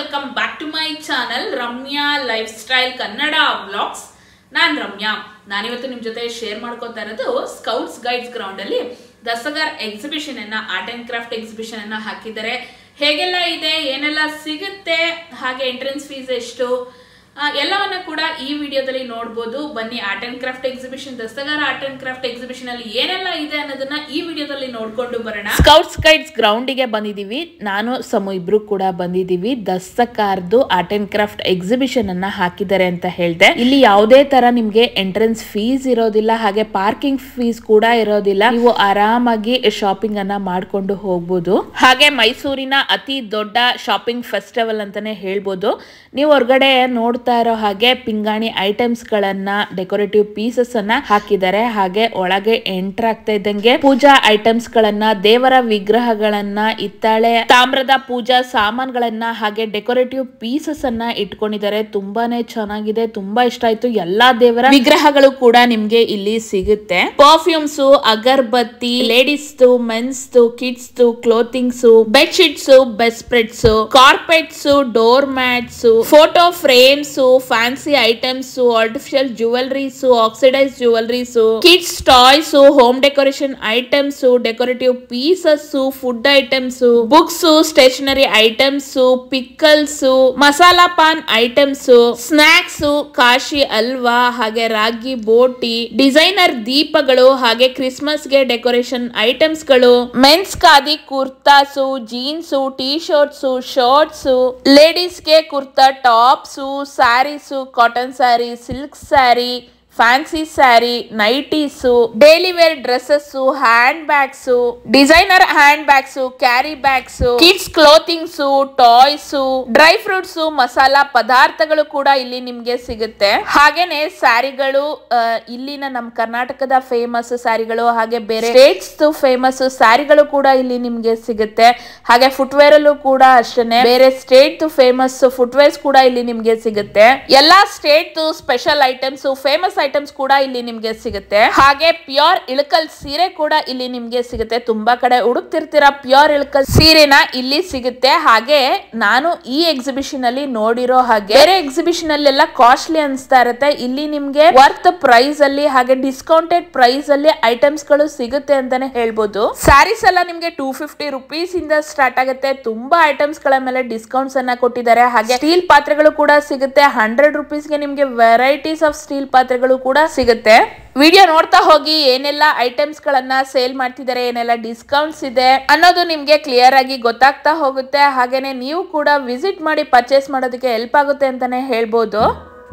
Welcome back to my channel Ramya lifestyle Kannada vlogs ನಾನ್ ರಮ್ಯಾ ನಾನಿವತ್ತು ನಿಮ್ ಜೊತೆ ಶೇರ್ ಮಾಡ್ಕೋತಾ ಇರೋದು ಸ್ಕೌಟ್ಸ್ ಗೈಡ್ಸ್ ಗ್ರೌಂಡ್ ಅಲ್ಲಿ ದಸಗರ್ ಎಕ್ಸಿಬಿಷನ್ ಅನ್ನ ಆರ್ಟ್ ಅಂಡ್ ಕ್ರಾಫ್ಟ್ ಎಕ್ಸಿಬಿಷನ್ ಅನ್ನ ಹಾಕಿದ್ದಾರೆ ಹೇಗೆಲ್ಲ ಇದೆ ಏನೆಲ್ಲ ಸಿಗುತ್ತೆ ಹಾಗೆ ಎಂಟ್ರೆನ್ಸ್ ಫೀಸ್ ಎಷ್ಟು ಆ, ಎಲ್ಲವನ್ನ ಕೂಡ ಈ ವಿಡಿಯೋದಲ್ಲಿ ನೋಡ್ಬೋದು ಬನ್ನಿ art and craft exhibition Dastkar art and craft exhibition ಅಲ್ಲಿ ಏನೆಲ್ಲ ಇದೆ ಅನ್ನೋದನ್ನ ಈ ವಿಡಿಯೋದಲ್ಲಿ ನೋಡ್ಕೊಂಡು ಬರೋಣ ಸ್ಕೌಟ್ಸ್ ಗೈಡ್ಸ್ ಗ್ರೌಂಡಿಗೆ ಬಂದಿದೀವಿ ನಾನು ಸಮು ಇಬ್ರು ಕೂಡ ಬಂದಿದೀವಿ ದಸ್ತಕಾರ್ದು ಆರ್ಟ್ ಅಂಡ್ ಕ್ರಾಫ್ಟ್ ಎಕ್ಸಿಬಿಷನ್ ಅನ್ನ ಹಾಕಿದ್ದಾರೆ ಅಂತ ಹೇಳ್ದೆ ಇಲ್ಲಿ ಯಾವುದೇ ತರ ನಿಮ್ಗೆ ಎಂಟ್ರೆನ್ಸ್ ಫೀಸ್ ಇರೋದಿಲ್ಲ ಹಾಗೆ ಪಾರ್ಕಿಂಗ್ ಫೀಸ್ ಕೂಡ ಇರೋದಿಲ್ಲ ನೀವು ಆರಾಮಾಗಿ ಶಾಪಿಂಗ್ ಅನ್ನ ಮಾಡ್ಕೊಂಡು ಹೋಗ್ಬೋದು ಹಾಗೆ ಮೈಸೂರಿನ ಅತಿ ದೊಡ್ಡ ಶಾಪಿಂಗ್ ಫೆಸ್ಟಿವಲ್ ಅಂತಾನೆ ಹೇಳ್ಬೋದು ನೀವು ಹೊರಗಡೆ ನೋಡ್ತಾ ಇರೋ ಹಾಗೆ ಪಿಂಗಾಣಿ ಐಟಮ್ಸ್ ಗಳನ್ನ ಡೆಕೋರೇಟಿವ್ ಪೀಸಸ್ ಅನ್ನ ಹಾಕಿದ್ದಾರೆ ಹಾಗೆ ಒಳಗೆ ಎಂಟರ್ ಆಗ್ತಾ ಇದ್ದಂಗೆ ಪೂಜಾ ಐಟಮ್ಸ್ ಗಳನ್ನ ದೇವರ ವಿಗ್ರಹಗಳನ್ನ ಇತ್ತಾಳೆ ತಾಮ್ರದ ಪೂಜಾ ಸಾಮಾನ್ಗಳನ್ನ ಹಾಗೆ ಡೆಕೋರೇಟಿವ್ ಪೀಸಸ್ ಅನ್ನ ಇಟ್ಕೊಂಡಿದ್ದಾರೆ ತುಂಬಾನೇ ಚೆನ್ನಾಗಿದೆ ತುಂಬಾ ಇಷ್ಟ ಆಯ್ತು ಎಲ್ಲಾ ದೇವರ ವಿಗ್ರಹಗಳು ಕೂಡ ನಿಮ್ಗೆ ಇಲ್ಲಿ ಸಿಗುತ್ತೆ perfumes agarbatti ladies mens kids clothings bed sheets bedspreads carpets doormats photo frames fancy items artificial jewelleries oxidise jewelleries kids toys home decoration items decorative pieces food items books stationery items pickles masala paan items snacks Kashi halwa ಹಾಗೆ ರಾಗಿ ಬೋಟಿ designer ದೀಪಗಳು ಹಾಗೆ Christmas ಗೆ decoration items ಗಳು mens khadi kurtas jeans T shirts shirts ladies ಗೆ kurta tops saris cotton sari silk sari fancy sari nighties daily wear dresses handbags designer handbags carry bags kids clothings toys dry fruits masala ಪದಾರ್ಥಗಳು ಕೂಡ ಇಲ್ಲಿ ನಿಮ್ಗೆ ಸಿಗುತ್ತೆ ಹಾಗೇನೆ ಸ್ಯಾರಿಗಳು ಆ, ಇಲ್ಲಿನ ನಮ್ಮ ಕರ್ನಾಟಕದ ಫೇಮಸ್ ಸ್ಯಾರಿಗಳು ಹಾಗೆ ಬೇರೆ ಸ್ಟೇಟ್ಸ್ ಫೇಮಸ್ ಸ್ಯಾರಿಗಳು ಕೂಡ ಇಲ್ಲಿ ನಿಮ್ಗೆ ಸಿಗುತ್ತೆ ಹಾಗೆ ಫುಟ್ವೇರ್ ಅಲ್ಲೂ ಕೂಡ ಅಷ್ಟೇನೆ ಬೇರೆ ಸ್ಟೇಟ್ ಫೇಮಸ್ ಫುಟ್ವೇರ್ಸ್ ಕೂಡ ಇಲ್ಲಿ ನಿಮ್ಗೆ ಸಿಗುತ್ತೆ ಎಲ್ಲಾ state special items famous items ಕೂಡ ಇಲ್ಲಿ ನಿಮ್ಗೆ ಸಿಗುತ್ತೆ ಹಾಗೆ ಪ್ಯೂರ್ ಇಳಕಲ್ ಸೀರೆ ಕೂಡ ಇಲ್ಲಿ ನಿಮ್ಗೆ ಸಿಗುತ್ತೆ ತುಂಬಾ ಕಡೆ ಹುಡುಕ್ತಿರ್ತೀರಾ ಪ್ಯೂರ್ ಇಳಕಲ್ ಸೀರೆನ ಇಲ್ಲಿ ಸಿಗುತ್ತೆ ಹಾಗೆ ನಾನು ಈ ಎಕ್ಸಿಬಿಷನ್ ಅಲ್ಲಿ ನೋಡಿರೋ ಹಾಗೆ ಬೇರೆ ಎಕ್ಸಿಬಿಷನ್ ಅಲ್ಲೆಲ್ಲ ಕಾಸ್ಟ್ಲಿ ಅನ್ಸ್ತಾ ಇರುತ್ತೆ ಇಲ್ಲಿ ನಿಮ್ಗೆ ವರ್ತ್ ಪ್ರೈಸ್ ಅಲ್ಲಿ ಹಾಗೆ ಡಿಸ್ಕೌಂಟೆಡ್ ಪ್ರೈಸ್ ಅಲ್ಲಿ ಐಟಮ್ಸ್ ಗಳು ಸಿಗುತ್ತೆ ಅಂತಾನೆ ಹೇಳ್ಬೋದು ಸ್ಯಾರೀಸ್ ಎಲ್ಲ ನಿಮ್ಗೆ ಟೂ ಫಿಫ್ಟಿ ರುಪೀಸ್ ಇಂದ ಸ್ಟಾರ್ಟ್ ಆಗುತ್ತೆ ತುಂಬಾ ಐಟಮ್ಸ್ ಗಳ ಮೇಲೆ ಡಿಸ್ಕೌಂಟ್ಸ್ ಅನ್ನ ಕೊಟ್ಟಿದ್ದಾರೆ ಹಾಗೆ ಸ್ಟೀಲ್ ಪಾತ್ರೆಗಳು ಕೂಡ ಸಿಗುತ್ತೆ ಹಂಡ್ರೆಡ್ ರುಪೀಸ್ಗೆ ನಿಮ್ಗೆ ವೆರೈಟೀಸ್ ಆಫ್ ಸ್ಟೀಲ್ ಪಾತ್ರೆಗಳು ಕೂಡ ಸಿಗುತ್ತೆ ವಿಡಿಯೋ ನೋಡ್ತಾ ಹೋಗಿ ಏನೆಲ್ಲ ಐಟಮ್ಸ್ ಗಳನ್ನ ಸೇಲ್ ಮಾಡ್ತಿದ್ದಾರೆ ಏನೆಲ್ಲ ಡಿಸ್ಕೌಂಟ್ಸ್ ಇದೆ ಅನ್ನೋದು ನಿಮ್ಗೆ ಕ್ಲಿಯರ್ ಆಗಿ ಗೊತ್ತಾಗ್ತಾ ಹೋಗುತ್ತೆ ಹಾಗೇನೆ ನೀವು ಕೂಡ ವಿಸಿಟ್ ಮಾಡಿ ಪರ್ಚೇಸ್ ಮಾಡೋದಕ್ಕೆ ಹೆಲ್ಪ್ ಆಗುತ್ತೆ ಅಂತಾನೆ ಹೇಳ್ಬೋದು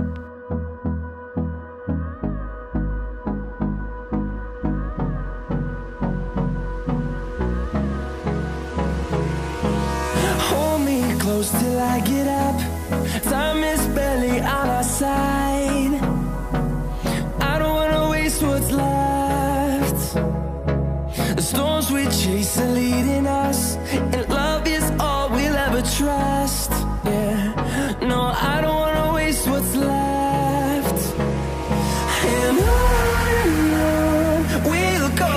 Hold me close till I get up. Time is barely on our side. I don't wanna waste what's left. The storms we chase are leading us, and love is all we'll ever trust. Yeah, no, I don't wanna waste what's left. And on and on we'll go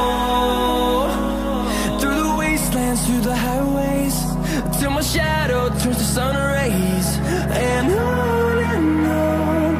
through the wastelands, through the highways, till my shadow turns to sun rays. And on and on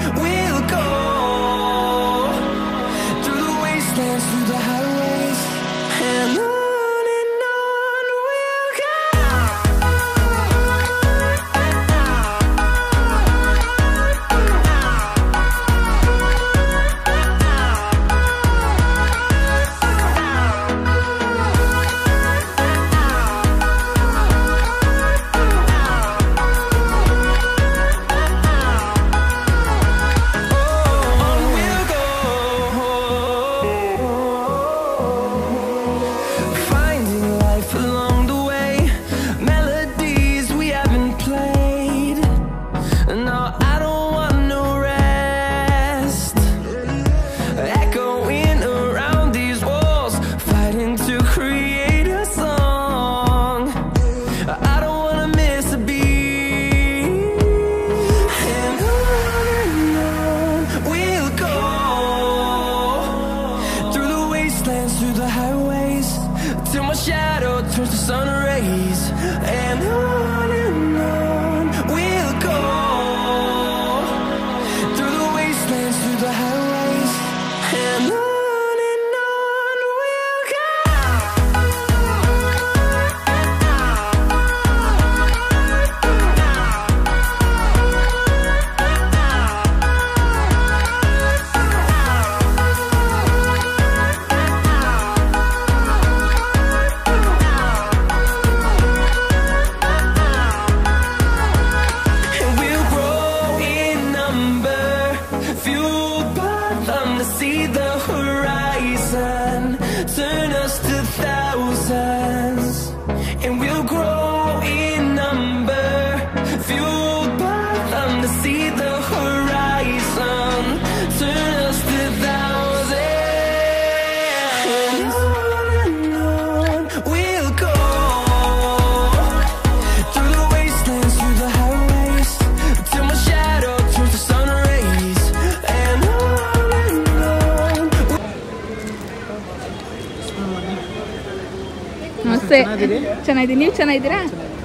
ನಮಸ್ತೆ ಚೆನ್ನಾಗಿದ್ದೀನಿ ನೀವು ಚೆನ್ನಾಗಿದ್ದೀರಾ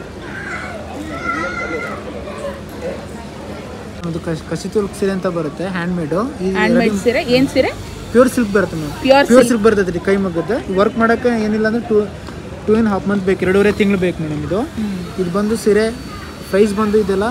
ಒಂದು ಕಸ್- ಕಸಿ ತುಲ್ಕ್ ಸೀರೆ ಅಂತ ಬರುತ್ತೆ hand ಮೇಡು hand made ಸೀರೆ ಏನು ಸೀರೆ ಪ್ಯೂರ್ ಸಿಲ್ಕ್ ಬರುತ್ತೆ ಮ್ಯಾಮ್ Pure ಪ್ಯೂರ್ ಸಿಲ್ಕ್ ಬರ್ತದೆ ರೀ ಕೈ ಮಗ್ಗದ್ದು ವರ್ಕ್ ಮಾಡೋಕ್ಕೆ ಏನಿಲ್ಲ ಅಂದ್ರೆ two two and half month ಬೇಕು ಎರಡೂವರೆ ತಿಂಗಳು ಬೇಕು ಮೇಡಮ್ ಇದು ಇದು ಬಂದು ಸೀರೆ ಪ್ರೈಸ್ ಬಂದು ಇದೆಲ್ಲ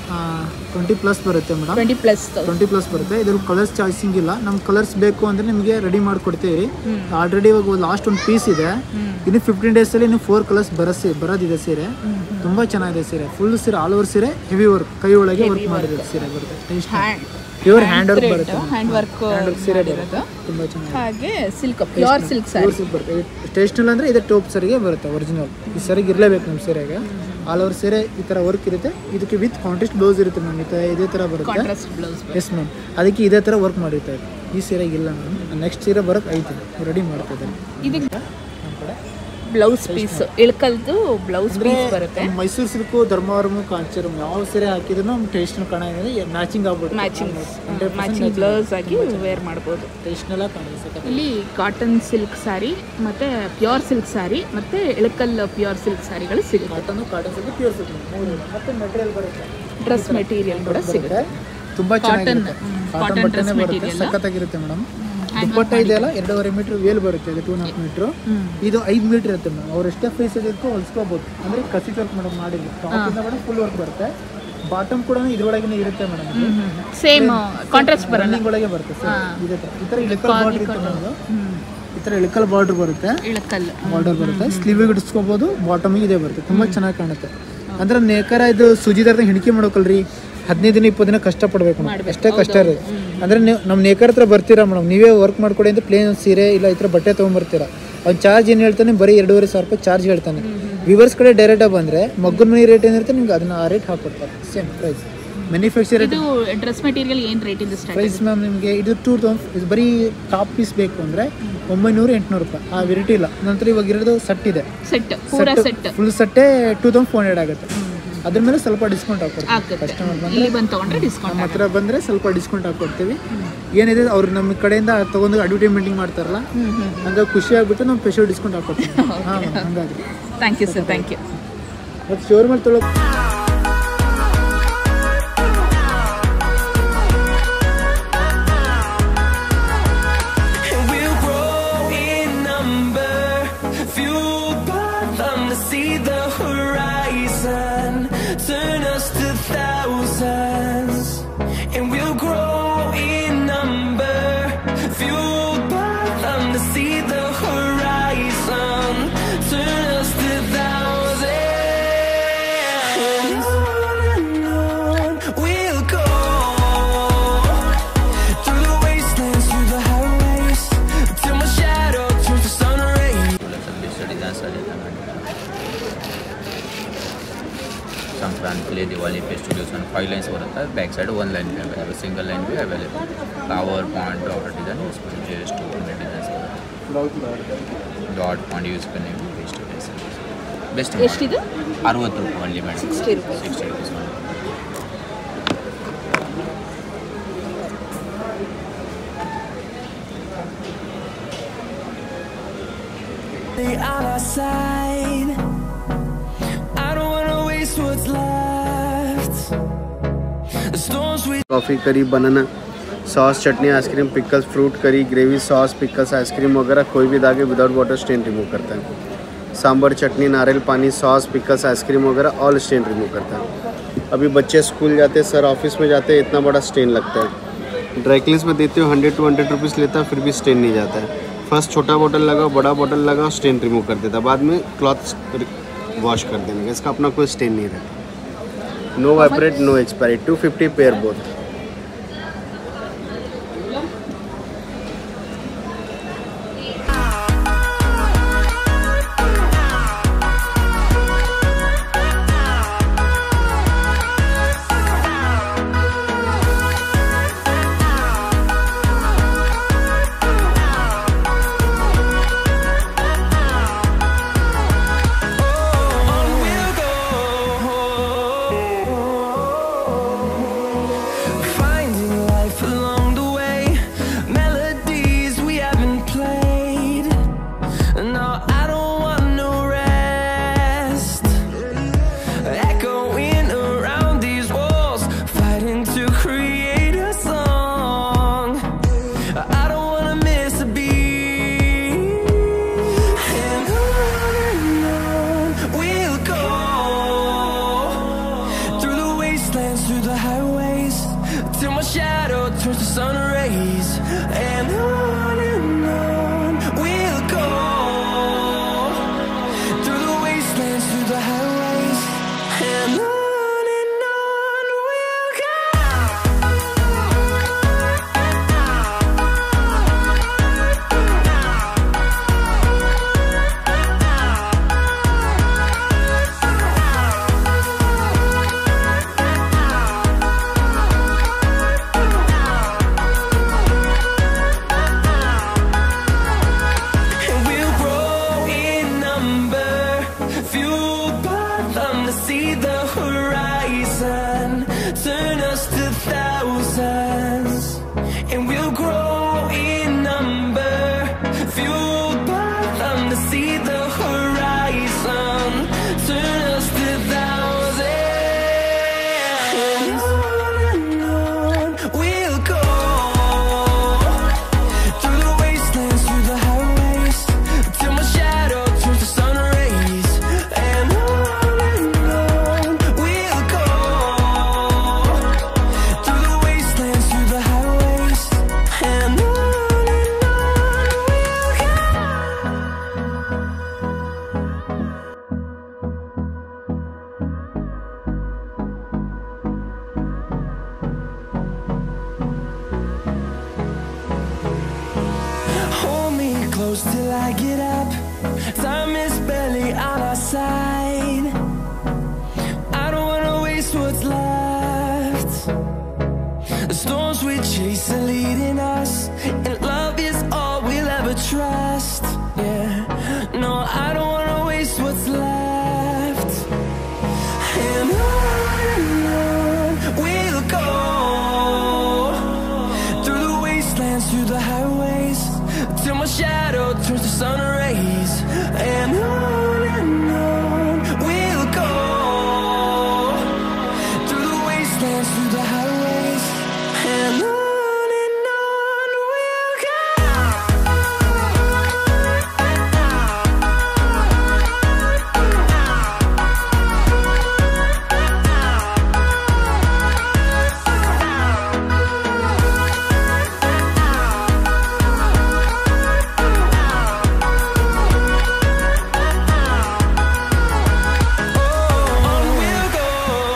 ಟ್ವೆಂಟಿ ಪ್ಲಸ್ ಬರುತ್ತೆ madam twenty plus twenty plus ಬರುತ್ತೆ ಇದ್ರಲ್ಲಿ ಕಲರ್ಸ್ ಚಾಯ್ಸಿಂಗ್ ಇಲ್ಲ ನಮ್ಮ ಕಲರ್ಸ್ ಬೇಕು ಅಂದರೆ ನಿಮಗೆ ರೆಡಿ ಮಾಡಿಕೊಡ್ತೀವಿ ಆಲ್ರೆಡಿ ಇವಾಗ ಲಾಸ್ಟ್ ಒಂದು ಪೀಸ್ ಇದೆ ಇನ್ನು ಫಿಫ್ಟೀನ್ ಡೇಸಲ್ಲಿ ಇನ್ನು ಫೋರ್ ಕಲರ್ಸ್ ಬರಸಿ ಬರೋದಿದೆ ಸೀರೆ ತುಂಬ ಚೆನ್ನಾಗಿದೆ ಸೀರೆ ಫುಲ್ ಸೀರೆ ಆಲ್ ಓವರ್ ಸೀರೆ ಹೆವಿ ವರ್ಕ್ ಕೈ ಒಳಗೆ ವರ್ಕ್ ಮಾಡಿರೋದು ಸೀರೆ ಬರುತ್ತೆ ಹ್ಯಾಂಡ್ ಪ್ಯೂರ್ ಹ್ಯಾಂಡ್ ವರ್ಕ್ ಬರುತ್ತೆ ಹ್ಯಾಂಡ್ ವರ್ಕ್ ಹ್ಯಾಂಡ್ ವರ್ಕ್ ಸೀರೆ ಬರುತ್ತೆ ತುಂಬ ಚೆನ್ನಾಗಿದೆ ಹಾಗೆ silk pure silk sari pure silk ಬರುತ್ತೆ ಸ್ಟೇಷನಲ್ ಅಂದರೆ ಇದೆ ಟೋಪ್ ಸರಿಗೆ ಬರುತ್ತೆ ಒರಿಜಿನಲ್ ಈ ಸರಿಗೆ ಇರಲೇಬೇಕು ನಮ್ಮ ಸೀರೆಗೆ ಆಲ್ ಓವರ್ ಸೀರೆ ಈ ಥರ ವರ್ಕ್ ಇರುತ್ತೆ ಇದಕ್ಕೆ ವಿತ್ ಕಾಂಟ್ರಾಸ್ಟ್ ಬ್ಲೌಸ್ ಇರುತ್ತೆ ಮ್ಯಾಮ್ ಈ ಥರ ಇದೇ ಥರ ಬರುತ್ತೆ ಕಾಂಟ್ರಾಸ್ಟ್ ಬ್ಲೌಸ್ ಎಸ್ ಮ್ಯಾಮ್ ಅದಕ್ಕೆ ಇದೇ ಥರ ವರ್ಕ್ ಮಾಡಿರ್ತಾರೆ ಈ ಸೀರೆಗೆ ಇಲ್ಲ ಮ್ಯಾಮ್ ನೆಕ್ಸ್ಟ್ ಸೀರೆ ಬರೋಕ್ಕೆ ಐತೆ ರೆಡಿ ಮಾಡ್ತಿದ್ದಾರೆ ಇದಕ್ಕೆ ನಮ್ಮ ಕಡೆ ಬ್ಲೌಸ್ ಪೀಸ್ ಇಳ್ಕಲ್ದು ಬ್ಲೌಸ್ ಅಂದರೆ ಪೀಸ್ ಬರುತ್ತೆ ಮೈಸೂರು ಸಿಲ್ಕು ಧರ್ಮವರಮು ಕಾಂಚೀರಂ ಯಾವ ಸೀರೆ ಹಾಕಿದ್ರು ನಮ್ಮ ಟೇಸ್ಟ್ನ ಕಾಣ ಮ್ಯಾಚಿಂಗ್ ಆಗ್ಬಿಡುತ್ತೆ ಮ್ಯಾಚಿಂಗ್ ಮ್ಯಾಚಿಂಗ್ ಬ್ಲೌಸ್ ಆಗಿ ವೇರ್ ಮಾಡ್ಬೋದು ಟೇಸ್ಟ್ನೆಲ್ಲ ಕಾಣಿಸುತ್ತೆ ಇಲ್ಲಿ ಕಾಟನ್ ಸಿಲ್ಕ್ ಸ್ಯಾರಿ ಮತ್ತೆ ಪ್ಯೂರ್ ಸಿಲ್ಕ್ ಸ್ಯಾರಿ ಮತ್ತೆ ಇಳಕಲ್ ಪ್ಯೂರ್ ಸಿಲ್ಕ್ ಸ್ಯಾರಿಗಳು ಸಿಗುತ್ತೆ cotton cotton silk pure silk ಮೂರು ಮತ್ತೆ ಮೆಟೀರಿಯಲ್ ಬರುತ್ತೆ ಡ್ರೆಸ್ ಮೆಟೀರಿಯಲ್ ಕೂಡ ಸಿಗುತ್ತೆ ತುಂಬಾ ಚೆನ್ನಾಗಿರುತ್ತೆ ಹ್ಮ್, ಕಾಟನ್ cotton ಬಟ್ಟೆನೇ dress ಬರುತ್ತೆ material. ಸಖತ್ತಾಗಿರುತ್ತೆ ಮೇಡಮ್ ದುಪ್ಪಟ್ಟ ಇದೆಯಲ್ಲ ಎರಡೂವರೆ ಮೀಟರ್ ವೇಲ್ ಬರುತ್ತೆ ಇದು ಟೂ ನಾಲ್ಕು ಮೀಟ್ರು ಇದು ಐದು ಮೀಟರ್ ಇರುತ್ತೆ ಮೇಡಮ್ ಅವ್ರು ಎಷ್ಟೇ ಫೇಸ್ ಇದಕ್ಕೂ ಹೊಲ್ಸ್ಕೋಬೋದು ಅಂದ್ರೆ ಕಸಿ ವರ್ಕ್ ಮೇಡಮ್ ಮಾಡಿಲ್ಲ ಟಾಪಿಂದ ಮೇಡಮ್ ಫುಲ್ ವರ್ಕ್ ಬರುತ್ತೆ ಬಾಟಮ್ ಕೂಡ ಇದ್ರೊಳಗೇನೆ ಇರುತ್ತೆ ಮೇಡಮ್ ಸೇಮ್ ಕಾಂಟ್ರಾಸ್ಟ್ ಬರಲ್ಲ ರನ್ನಿಂಗ್ ಒಳಗೆ ಬರುತ್ತೆ sir. ಇದೇ ಥರ ಈ ಥರ ಇಳಕಲ್ ಬಾರ್ಡರ್ ಇರುತ್ತೆ ನಮ್ಮದು ಈ ಥರ ಇಳಕಲ್ ಬಾರ್ಡರ್ ಬರುತ್ತೆ ಇಳಕಲ್ ಬಾರ್ಡರ್ ಬರುತ್ತೆ ಸ್ಲೀವಿಗೆ ಇಡಿಸ್ಕೋಬೋದು ಬಾಟಮಿಗೆ ಇದೆ ಬರುತ್ತೆ ತುಂಬ ಚೆನ್ನಾಗಿ ಕಾಣುತ್ತೆ ಅಂದ್ರೆ ನೇಕಾರ ಇದು ಸುಜಿದಾರ್ದ ಹಿಣಿಕೆ ಮಾಡ್ಬೇಕಲ್ರಿ ಹದಿನೈದು ದಿನ ಇಪ್ಪತ್ತು ದಿನ ಕಷ್ಟಪಡ್ಬೇಕು ಮೇಡಮ್ ಅಷ್ಟೇ ಕಷ್ಟ ಇರುತ್ತೆ ಅಂದ್ರೆ ನೀವು ನಮ್ಮ ನೇಕಾರ ಹತ್ರ ಬರ್ತೀರಾ ಮೇಡಮ್ ನೀವೇ ವರ್ಕ್ ಮಾಡ್ಕೊಡಿ ಅಂತ ಪ್ಲೇನ್ ಸೀರೆ ಇಲ್ಲ ಈ ಥರ ಬಟ್ಟೆ ತೊಗೊಂಬರ್ತೀರಾ ಅವ್ನು ಚಾರ್ಜ್ ಏನು ಹೇಳ್ತಾನೆ ಬರೀ ಎರಡೂವರೆ ಸಾವಿರ ರೂಪಾಯಿ ಚಾರ್ಜ್ ಹೇಳ್ತಾನೆ ವಿವರ್ಸ್ ಕಡೆ ಡೈರೆಕ್ಟಾಗಿ ಬಂದರೆ ಮಗ್ಗನ ಮನಿ ರೇಟ್ ಏನಿರುತ್ತೆ ನಿಮ್ಗೆ ಅದನ್ನ ಆ ರೇಟ್ ಹಾಕ್ಕೊಡ್ತಾರೆ ಸೇಮ್ ಪ್ರೈಸ್ ಮ್ಯಾನುಫ್ಯಾಕ್ಚರ್ ಇದು ಡ್ರೆಸ್ ಮೆಟೀರಿಯಲ್ ಏನ್ ರೇಟ್ ಇಂದ ಸ್ಟಾರ್ಟ್ ಪ್ರೈಸ್ ಮ್ಯಾಮ್ ನಿಮಗೆ ಇದು ಟೂ ತೌಸಂಡ್ ಇದು ಬರೀ ಟಾಪ್ ಪೀಸ್ ಬೇಕು ಅಂದರೆ ಒಂಬೈನೂರು ಎಂಟುನೂರು ರೂಪಾಯಿ ಆ ವೆರೈಟಿ ಇಲ್ಲ ನಂತರ ಇವಾಗ ಇರೋದು ಸೆಟ್ ಇದೆ ಸೆಟ್ ಪೂರ ಸೆಟ್ ಫುಲ್ ಸೆಟ್ಟೇ ಟೂ ತೌಸಂಡ್ ಫೋರ್ ಹಂಡ್ರೆಡ್ ಆಗುತ್ತೆ ಅದ್ರ ಮೇಲೆ ಸ್ವಲ್ಪ ಡಿಸ್ಕೌಂಟ್ ಹಾಕ್ಕೊಡ್ತೀವಿ ಆಗುತ್ತೆ ಕಸ್ಟಮರ್ ಬಂದರೆ ಇಲ್ಲಿ ಬಂದು ತಗೊಂಡ್ರೆ ಡಿಸ್ಕೌಂಟ್ ನಮ್ಮ ಹತ್ರ ಬಂದರೆ ಸ್ವಲ್ಪ ಡಿಸ್ಕೌಂಟ್ ಹಾಕ್ಕೊಡ್ತೀವಿ ಏನಿದೆ ಅವ್ರು ನಮ್ಮ ಕಡೆಯಿಂದ ತೊಗೊಂಡು ಅಡ್ವರ್ಟೈಸ್ಮೆಂಟಿಂಗ್ ಮಾಡ್ತಾರಲ್ಲ ಹಂಗಾಗಿ ಖುಷಿ ಆಗ್ಬಿಟ್ಟು ನಾವು ಸ್ಪೆಷಲ್ ಡಿಸ್ಕೌಂಟ್ ಹಾಕ್ಕೊಡ್ತೀವಿ ಹಾಂ ಹಂಗಾಗಿ thank you sir thank you ಮತ್ತು ಶೋರೂಮಲ್ಲಿ ತೊಳೋ And we'll grow in number, fueled by them to see the horizon, turn us to thousands. And we'll grow in number, fueled by them to see the horizon, turn us to thousands. And on and on we'll go. Through the wastelands, through the highways, till my shadow turns to sun rays. Sankranti Diwali festivals ಒಂದು five lines ಬರುತ್ತೆ back side ಒಂದು line be available single line be available flower point dot design use ಮಾಡಿ just two hundred designs ಬರುತ್ತೆ dot point use ಮಾಡಿ best best ಎಷ್ಟಿದು ಅರವತ್ತು ರೂಪಾಯಿ only madam sixty rupees sixty rupees They on our side. I don't wanna waste what's left. The storms we coffee curry banana sauce chutney ice cream pickles fruit curry gravy sauce pickles ice cream वगैरह कोई भी दागे without water stand remove करता है सांभर चटनी नारियल पानी sauce pickles ice cream वगैरह all stain remove करता है अभी बच्चे स्कूल जाते हैं सर ऑफिस में जाते हैं इतना बड़ा स्टेन लगता है ड्राई क्लीन्स में देते हो हंड्रेड टू हंड्रेड रुपीज़ लेता है फिर भी स्टेन नहीं जाता है फर्स्ट छोटा बॉटल लगाओ बड़ा बॉटल लगाओ स्टेन रिमूव कर देता है बाद में क्लॉथ वॉश कर देने का इसका अपना कोई स्टेन नहीं रहता no vibrate no expiry two fifty pair both on we'll go. rays, and on and on we'll go through the wastelands, through the highways, and on and on we'll And we'll grow in number, fueled by them to see the horizon, turn us to thousands. And we'll grow in number, fueled by them to see the horizon, turn us to thousands. And on and on we'll go. Through the wastelands, through the highways, till my shadow turns to sun rays, and on and on we'll go. Through the wastelands, through the highways, and on and on we'll go. Hold me close till I get up. Time is barely on our side. I don't wanna waste what's left. The storms we chase are leading us, and love is all we'll ever trust. Yeah, no, I don't wanna waste what's left. And on and on we'll go through the wastelands, through the highways, till my shadow turns to sun rays, and on and on we'll go through the wastelands, through the highways, and on and on we'll On we'll go.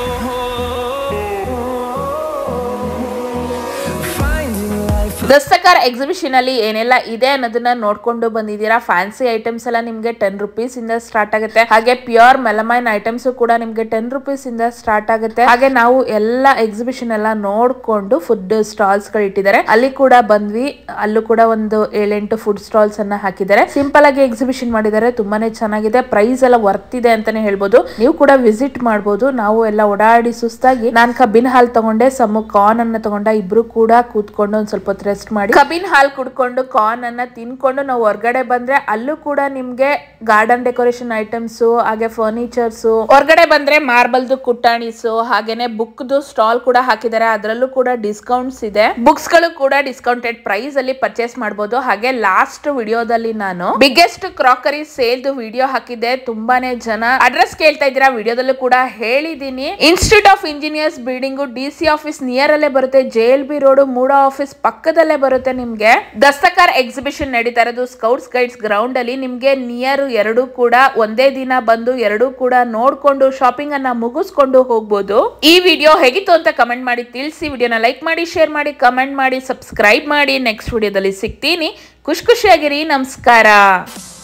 Finding life. Dastkar exhibition ಅಲ್ಲಿ ಏನೆಲ್ಲ ಇದೆ ಅನ್ನೋದನ್ನ ನೋಡ್ಕೊಂಡು ಬಂದಿದ್ದೀರಾ fancy items ಎಲ್ಲ ನಿಮ್ಗೆ ten rupees ಇಂದ start ಆಗುತ್ತೆ ಹಾಗೆ ಪ್ಯೂರ್ ಮೆಲಮೈನ್ ಐಟಮ್ಸ್ ಕೂಡ ನಿಮ್ಗೆ ಟೆನ್ ರುಪೀಸ್ ಇಂದ ಸ್ಟಾರ್ಟ್ ಆಗುತ್ತೆ ಹಾಗೆ ನಾವು ಎಲ್ಲ ಎಕ್ಸಿಬಿಷನ್ ಎಲ್ಲ ನೋಡ್ಕೊಂಡು ಫುಡ್ ಸ್ಟಾಲ್ಸ್ ಗಳು ಇಟ್ಟಿದ್ದಾರೆ ಅಲ್ಲಿ ಕೂಡ ಬಂದ್ವಿ ಅಲ್ಲೂ ಕೂಡ ಒಂದು ಏಳೆಂಟು ಫುಡ್ ಸ್ಟಾಲ್ಸ್ ಅನ್ನ ಹಾಕಿದ್ದಾರೆ ಸಿಂಪಲ್ ಆಗಿ ಎಕ್ಸಿಬಿಷನ್ ಮಾಡಿದ್ದಾರೆ ತುಂಬಾನೇ ಚೆನ್ನಾಗಿದೆ ಪ್ರೈಸ್ ಎಲ್ಲ ವರ್ತ್ ಇದೆ ಅಂತಾನೆ ಹೇಳ್ಬೋದು ನೀವು ಕೂಡ ವಿಸಿಟ್ ಮಾಡ್ಬೋದು ನಾವು ಎಲ್ಲ ಓಡಾಡಿ ಸುಸ್ತಾಗಿ ನಾನ್ ಕಬ್ಬಿನ ಹಾಲ್ ತಗೊಂಡೆ ಸಮ್ಮು ಕಾರ್ನ್ ಅನ್ನ ತಗೊಂಡ ಇಬ್ರು ಕೂಡ ಕೂತ್ಕೊಂಡು ಒಂದ್ ಸ್ವಲ್ಪ ಹೊತ್ತು ರೆಸ್ಟ್ ಮಾಡಿ ಕಬ್ಬಿನ ಹಾಲ್ ಕುಡ್ಕೊಂಡು ಕಾರ್ನ್ ಅನ್ನ ತಿನ್ಕೊಂಡು ನಾವು ಹೊರಗಡೆ ಬಂದ್ರೆ ಅಲ್ಲೂ ಕೂಡ ನಿಮ್ಗೆ ಗಾರ್ಡನ್ ಡೆಕೋರೇಷನ್ ಐಟಮ್ಸ್ ಹಾಗೆ ಫರ್ನಿಚರ್ಸ್ ಹೊರಗಡೆ ಬಂದ್ರೆ ಮಾರ್ಬಲ್ದು ಕುಟ್ಟಾಣಿಸ್ ಹಾಗೇನೆ ಬುಕ್ದು ಸ್ಟಾಲ್ ಕೂಡ ಹಾಕಿದ್ದಾರೆ ಅದರಲ್ಲೂ ಕೂಡ ಡಿಸ್ಕೌಂಟ್ಸ್ ಇದೆ ಬುಕ್ಸ್ ಗಳು ಕೂಡ ಡಿಸ್ಕೌಂಟೆಡ್ ಪ್ರೈಸ್ ಅಲ್ಲಿ ಪರ್ಚೇಸ್ ಮಾಡಬಹುದು ಹಾಗೆ ಲಾಸ್ಟ್ ವಿಡಿಯೋದಲ್ಲಿ ನಾನು ಬಿಗ್ಗೆಸ್ಟ್ ಕ್ರಾಕರಿ ಸೇಲ್ದು ವಿಡಿಯೋ ಹಾಕಿದ್ದೆ ತುಂಬಾನೇ ಜನ ಅಡ್ರೆಸ್ ಕೇಳ್ತಾ ಇದ್ದೀರಾ ವಿಡಿಯೋದಲ್ಲೂ ಕೂಡ ಹೇಳಿದೀನಿ institute of engineers building D C office near ಅಲ್ಲೇ ಬರುತ್ತೆ J L B road MUDA office ಪಕ್ಕದಲ್ಲೇ ಬರುತ್ತೆ ನಿಮ್ಗೆ ದಸ್ತಕಾರ್ ಎಕ್ಸಿಬಿಷನ್ ನಡೀತಾ ಇರೋದು ಸ್ಕೌಟ್ಸ್ ಗೈಡ್ಸ್ ಗ್ರೌಂಡ್ ಅಲ್ಲಿ ನಿಮ್ಗೆ ನಿಯರ್ ಎರಡು ಕೂಡ ಒಂದೇ ದಿನ ಬಂದು ಎರಡು ಕೂಡ ನೋಡ್ಕೊಂಡು ಶಾಪಿಂಗ್ ಅನ್ನ ಮುಗಿಸ್ಕೊಂಡು ಹೋಗ್ಬೋದು ಈ ವಿಡಿಯೋ ಹೇಗಿತ್ತು ಅಂತ ಕಮೆಂಟ್ ಮಾಡಿ ತಿಳಿಸಿ ವಿಡಿಯೋನ ಲೈಕ್ ಮಾಡಿ ಶೇರ್ ಮಾಡಿ ಕಮೆಂಟ್ ಮಾಡಿ ಸಬ್ಸ್ಕ್ರೈಬ್ ಮಾಡಿ ನೆಕ್ಸ್ಟ್ ವಿಡಿಯೋದಲ್ಲಿ ಸಿಗ್ತೀನಿ ಖುಷಿ ಖುಷಿಯಾಗಿರಿ ನಮಸ್ಕಾರ